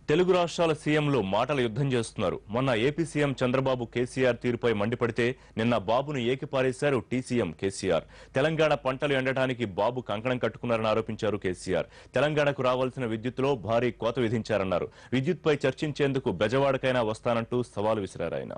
తెలుగు రాష్ట్రాల సీఎంలు మాటల యుద్ధం చేస్తున్నారు మొన్న ఏపీ సీఎం చంద్రబాబు కేసీఆర్ తీరుపై మండిపడితే నిన్న బాబును ఏకిపారేశారు టీసీఎం కేసీఆర్ తెలంగాణ పంటలు ఎండటానికి బాబు కంకణం కట్టుకున్నారని ఆరోపించారు కేసీఆర్ తెలంగాణకు రావాల్సిన విద్యుత్తులో భారీ కోత విధించారన్నారు విద్యుత్పై చర్చించేందుకు బెజవాడకైనా వస్తానంటూ సవాల్ విసిరారు ఆయన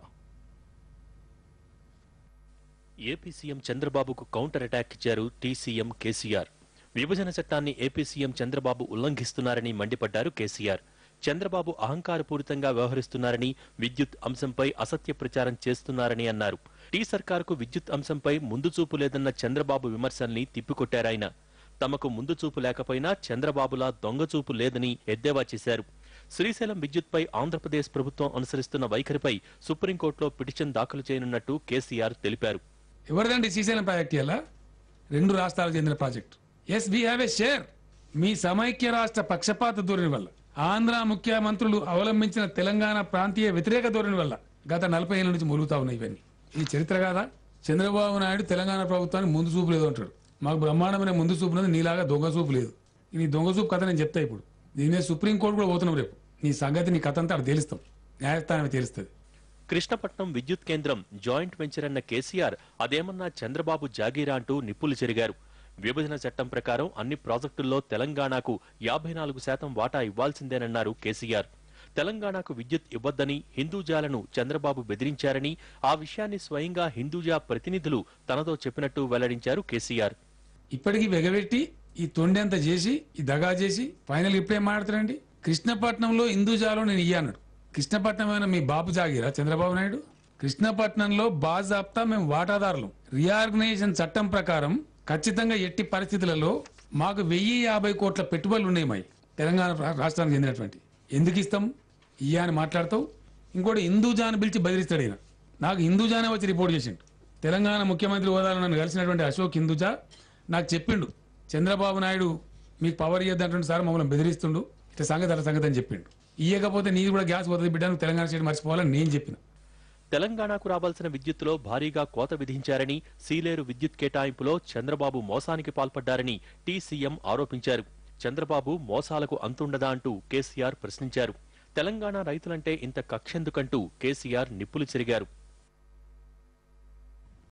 ఏపీ సీఎం చంద్రబాబుకు కౌంటర్ అటాక్ ఇచ్చారు టీసీఎం కేసీఆర్ విభజన చట్టాన్ని ఏపీ సీఎం చంద్రబాబు ఉల్లంఘిస్తున్నారని మండిపడ్డారు కేసీఆర్ చంద్రబాబు అహంకారపూరితంగా వ్యవహరిస్తున్నారని విద్యుత్ అంశంపై అసత్య ప్రచారం చేస్తున్నారని అన్నారు టీ సర్కారుకు విద్యుత్ అంశంపై ముందు చూపు లేదన్న చంద్రబాబు విమర్శల్ని తిప్పికొట్టారాయన తమకు ముందు చూపు లేకపోయినా చంద్రబాబులా దొంగచూపు లేదని ఎద్దేవా చేశారు శ్రీశైలం విద్యుత్పై ఆంధ్రప్రదేశ్ ప్రభుత్వం అనుసరిస్తున్న వైఖరిపై సుప్రీంకోర్టులో పిటిషన్ దాఖలు చేయనున్నట్టు కేసీఆర్ తెలిపారు ఎవరిదండి శ్రీశైలం ప్రాజెక్ట్ ఇలా రెండు రాష్ట్రాలకు చెందిన project as we have a share మీ సమైక్య రాష్ట్ర పక్షపాత ధోరణి వల్ల ఆంధ్ర ముఖ్యమంత్రులు అవలంబించిన తెలంగాణ ప్రాంతీయ వ్యతిరేక ధోరణి వల్ల గత నలభై ఏళ్ళ నుంచి మొలుగుతా ఉన్నాయి ఇవన్నీ ఇది చరిత్ర కాదా చంద్రబాబు నాయుడు తెలంగాణ ప్రభుత్వానికి ముందు చూపు లేదు అంటాడు మాకు బ్రహ్మాండమైన ముందు చూపు ఉన్నది నీలాగా దొంగ చూపు లేదు నీ దొంగ చూపు కథ నేను చెప్తా ఇప్పుడు దీని మీద సుప్రీంకోర్టు కూడా పోతున్నాం రేపు నీ సంగతి నీ కథ అంతా అక్కడ తేలుస్తాం న్యాయస్థానం తేలుస్తుంది కృష్ణపట్నం విద్యుత్ కేంద్రం జాయింట్ వెంచర్ అన్న కేసీఆర్ అదేమన్నా చంద్రబాబు జాగీరా అంటూ నిప్పులు చెరిగారు విభజన చట్టం ప్రకారం అన్ని ప్రాజెక్టుల్లో తెలంగాణకు యాభై నాలుగు శాతం వాటా ఇవ్వాల్సిందేనన్నారు కేసీఆర్ తెలంగాణకు విద్యుత్ ఇవ్వద్దని హిందూజాలను చంద్రబాబు బెదిరించారని ఆ విషయాన్ని స్వయంగా హిందూజా ప్రతినిధులు తనతో చెప్పినట్టు వెల్లడించారు కేసీఆర్ ఇప్పటికీ వెగబెట్టి ఈ తొండెంత చేసి ఈ దగా చేసి ఫైనల్ ఇప్పుడేం మాట్లాడతారండి కృష్ణపట్నంలో హిందూజాలో నేను ఇయ్య అన్నాడు కృష్ణపట్నం ఏమైనా మీ బాబు జాగిరా చంద్రబాబు నాయుడు కృష్ణపట్నంలో బాజాప్తా మేము వాటాదారులు రీఆర్గనైజేషన్ చట్టం ప్రకారం ఖచ్చితంగా ఎట్టి పరిస్థితులలో మాకు వెయ్యి యాభై కోట్ల పెట్టుబడులు ఉన్నాయి మాయి తెలంగాణ రా- రాష్ట్రానికి చెందినటువంటి ఎందుకు ఇస్తాం ఇయ్యా అని మాట్లాడతావు ఇంకోటి హిందూజాని పిలిచి బెదిరిస్తాడు ఈయన నాకు హిందూజానే వచ్చి రిపోర్ట్ చేసిండు తెలంగాణ ముఖ్యమంత్రి హోదాలో నన్ను కలిసినటువంటి అశోక్ హిందూజా నాకు చెప్పిండు చంద్రబాబు నాయుడు మీకు పవర్ ఇయ్యద్దంటుండు సార్ మమ్మల్ని బెదిరిస్తుండు ఇట్లా సంగతి అట్లా సంగతి అని చెప్పిండు ఇయ్యకపోతే నీది కూడా గ్యాస్ పోతుంది బిడ్డ నువ్వు తెలంగాణ స్టేట్ మర్చిపోవాలని నేను చెప్పిన తెలంగాణకు రావాల్సిన విద్యుత్తులో భారీగా కోత విధించారని సీలేరు విద్యుత్ కేటాయింపులో చంద్రబాబు మోసానికి పాల్పడ్డారని టీసీఎం ఆరోపించారు చంద్రబాబు మోసాలకు అంతుండదా అంటూ కేసీఆర్ ప్రశ్నించారు తెలంగాణ రైతులంటే ఇంత కక్షెందుకంటూ కేసీఆర్ నిప్పులు చెరిగారు